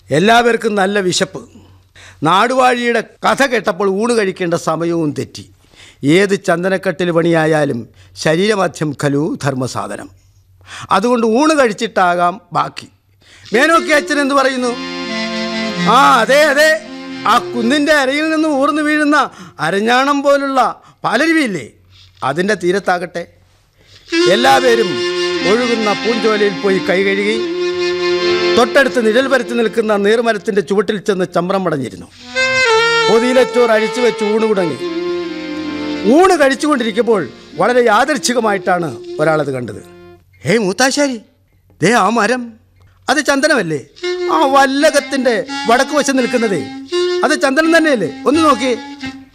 എല്ലാവർക്കും നല്ല വിശപ്പ് നാടുവാഴിയുടെ കഥ കേട്ടപ്പോൾ ഊണ് കഴിക്കേണ്ട സമയവും തെറ്റി ഏത് ചന്ദനക്കട്ടിൽ പണിയായാലും ശരീരമധ്യം ഖലു ധർമ്മസാധനം അതുകൊണ്ട് ഊണ് കഴിച്ചിട്ടാകാം ബാക്കി മേനോക്കി അച്ഛൻ എന്ത് പറയുന്നു ആ അതെ അതെ ആ കുന്നിൻ്റെ അരയിൽ നിന്ന് ഊർന്നു വീഴുന്ന അരഞ്ഞാണം പോലുള്ള പാലരുവിയില്ലേ അതിൻ്റെ തീരത്താകട്ടെ എല്ലാവരും ഒഴുകുന്ന പൂഞ്ചോലയിൽ പോയി കൈ കഴുകി തൊട്ടടുത്ത് നിഴൽ പരത്തി നിൽക്കുന്ന നീർമരത്തിൻ്റെ ചുവട്ടിൽ ചെന്ന് ചമ്രം പടഞ്ഞിരുന്നു പൊതിയിലച്ചോറ് അഴിച്ചു വെച്ച് ഊണ് തുടങ്ങി ഊണ് കഴിച്ചുകൊണ്ടിരിക്കുമ്പോൾ വളരെ യാദർച്ഛികമായിട്ടാണ് ഒരാളത് കണ്ടത് ഹേ മൂത്താശാരി ദേ ആ മരം അത് ചന്ദനമല്ലേ ആ വല്ലകത്തിൻ്റെ വടക്ക് വശം നിൽക്കുന്നതേ അത് ചന്ദനം തന്നെയല്ലേ ഒന്ന് നോക്കി